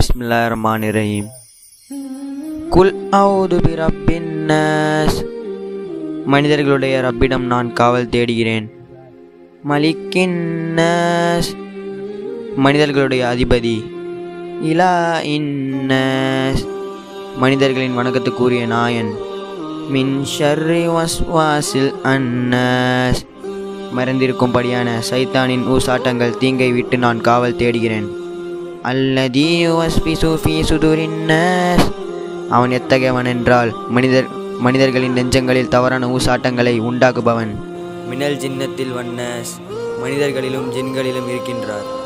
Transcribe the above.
பிஸ்மில்லா ரஹ்மான் ரஹீம் குல் அவுது பிரப்பின்னாஸ் மனிதர்களுடைய ரப்பிடம் நான் காவல் தேடுகிறேன் மலிக்கின்னாஸ் மனிதர்களுடைய அதிபதி இலா இன்னாஸ் மனிதர்களின் வணக்கத்துக்குரிய நாயன் மின் ஷர்ரி வஸ்வாசில் அன்னாஸ் மறைந்திருக்கும்படியான சைத்தானின் ஊசாட்டங்கள் தீங்கை விட்டு நான் காவல் தேடுகிறேன் அல்லதி வஸ்பிசு ஃபீ சுதுரின்னாஸ் அவன் எத்தகையவன் என்றால் மனிதர் மனிதர்களின் நெஞ்சங்களில் தவறான ஊசாட்டங்களை உண்டாக்குபவன் மினல் ஜின்னத்தில் வண்ணஸ் மனிதர்களிலும் ஜின்களிலும் இருக்கின்றார்